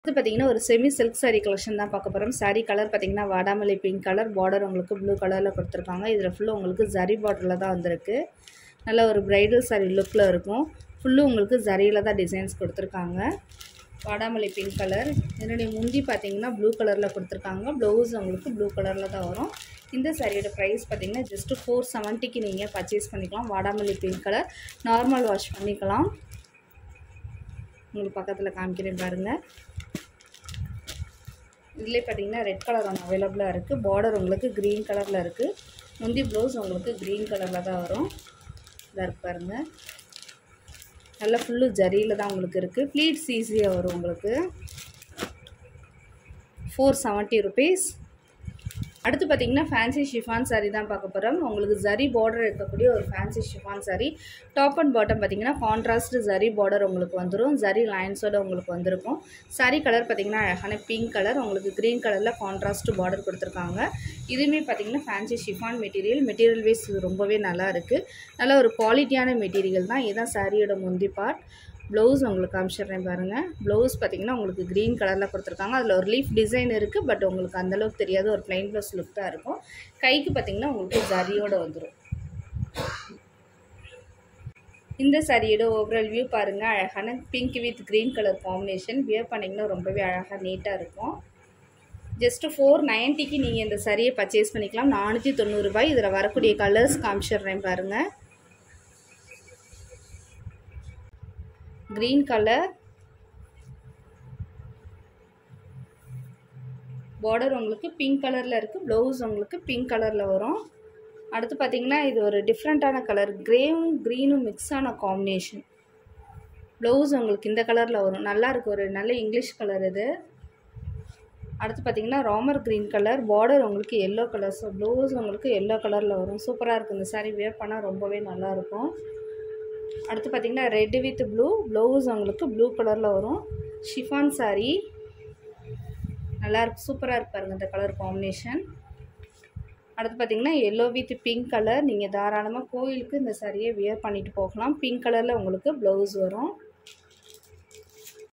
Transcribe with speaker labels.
Speaker 1: அடுத்து பார்த்தீங்கன்னா ஒரு செமி சில்க் saree கலெக்ஷன் தான் பார்க்க போகிறோம் saree கலர் பார்த்தீங்கன்னா வாடாமல்லி பிங்க் கலர் பார்டர் உங்களுக்கு ப்ளூ கலரில் கொடுத்துருக்காங்க இதில் ஃபுல்லாக உங்களுக்கு ஜரி பார்டரில் தான் வந்திருக்கு நல்ல ஒரு பிரைடல் saree லுக்கில் இருக்கும் ஃபுல்லும் உங்களுக்கு ஜரியில் தான் டிசைன்ஸ் கொடுத்துருக்காங்க வாடாமல்லி பிங்க் கலர் இதனுடைய முந்தி பார்த்தீங்கன்னா ப்ளூ கலரில் கொடுத்துருக்காங்க ப்ளவுஸ் உங்களுக்கு ப்ளூ கலரில் தான் வரும் இந்த சாரியோட ப்ரைஸ் பார்த்தீங்கன்னா ஜஸ்ட்டு ஃபோர் செவன்ட்டிக்கு நீங்கள் பர்ச்சேஸ் பண்ணிக்கலாம் வாடாமல்லி பிங்க் கலர் நார்மல் வாஷ் பண்ணிக்கலாம் உங்களுக்கு பக்கத்தில் காமிக்கிறேன் பாருங்கள் இதுலேயே பார்த்தீங்கன்னா ரெட் கலர் ஒன்று அவைலபிளாக இருக்குது பார்டர் உங்களுக்கு க்ரீன் கலரில் இருக்குது முந்தி ப்ளவுஸ் உங்களுக்கு க்ரீன் கலரில் தான் வரும் இதாக இருக்கு பாருங்கள் நல்லா ஃபுல்லு ஜரியில் தான் உங்களுக்கு இருக்குது ப்ளீட்ஸ் ஈஸியாக வரும் உங்களுக்கு ஃபோர் செவன்ட்டி ருபீஸ் அடுத்து பார்த்தீங்கன்னா ஃபேன்சி ஷிஃபான் saree தான் பார்க்க போகிறோம் உங்களுக்கு ஜரி பார்டர் இருக்கக்கூடிய ஒரு fancy chiffon saree top and bottom பார்த்தீங்கன்னா கான்ட்ராஸ்ட் ஜரி பார்டர் உங்களுக்கு வந்துடும் ஜரி லைன்ஸோட உங்களுக்கு வந்திருக்கும் saree கலர் பார்த்தீங்கன்னா அழகான பிங்க் கலர் உங்களுக்கு க்ரீன் கலரில் கான்ட்ராஸ்ட் பார்டர் கொடுத்துருக்காங்க இதுவுமே பார்த்தீங்கன்னா fancy chiffon material material wise ரொம்பவே நல்லா இருக்குது நல்ல ஒரு குவாலிட்டியான மெட்டீரியல் தான் இதுதான் சாரியோட முந்தி பார்ட் ப்ளவுஸ் உங்களுக்கு காமிச்சிடுறேன் பாருங்கள் ப்ளவுஸ் பார்த்தீங்கன்னா உங்களுக்கு க்ரீன் கலரில் கொடுத்துருக்காங்க அதில் ஒரு லீஃப் டிசைன் இருக்குது பட் உங்களுக்கு அந்தளவுக்கு தெரியாது ஒரு plain ப்ளவுஸ் லுக் தான் இருக்கும் கைக்கு பார்த்தீங்கன்னா உங்களுக்கு ஜரியோட வந்துடும் இந்த சாரியோட ஓவரால் வியூ பாருங்கள் அழகான pink with green colour combination wear பண்ணிங்கன்னா ரொம்பவே அழகாக நீட்டாக இருக்கும் ஜஸ்ட்டு ஃபோர் நைன்ட்டிக்கு நீங்கள் இந்த சரியை பர்ச்சேஸ் பண்ணிக்கலாம் நானூற்றி தொண்ணூறுபாய் இதில் வரக்கூடிய கலர்ஸ் காமிச்சிடுறேன் பாருங்கள் க்ரீன் கலர் பார்டர் உங்களுக்கு பிங்க் கலரில் இருக்குது ப்ளவுஸ் உங்களுக்கு பிங்க் கலரில் வரும் அடுத்து பார்த்தீங்கன்னா இது ஒரு டிஃப்ரெண்ட்டான கலர் க்ரேவும் க்ரீனும் மிக்ஸ் ஆன காம்பினேஷன் ப்ளவுஸ் உங்களுக்கு இந்த கலரில் வரும் நல்லா இருக்கு ஒரு நல்ல இங்கிலீஷ் கலர் இது அடுத்து பார்த்தீங்கன்னா ராமர் க்ரீன் கலர் பார்டர் உங்களுக்கு எல்லோ கலர் ஸோ ப்ளவுஸ் உங்களுக்கு எல்லோ கலரில் வரும் சூப்பராக இருக்குது இந்த saree வேர் பண்ணால் ரொம்பவே நல்லாயிருக்கும் அடுத்து பார்த்தீங்கன்னா ரெட் வித் ப்ளூ ப்ளவுஸ் உங்களுக்கு ப்ளூ கலரில் வரும் ஷிஃபான் saree நல்லா இருக்கு சூப்பராக இருக்கு பாருங்க இந்த கலர் காம்பினேஷன் அடுத்து பார்த்தீங்கன்னா எல்லோ வித் பிங்க் கலர் நீங்கள் தாராளமாக கோயிலுக்கு இந்த சாரியை வியர் பண்ணிட்டு போகலாம் பிங்க் கலரில் உங்களுக்கு ப்ளவுஸ் வரும்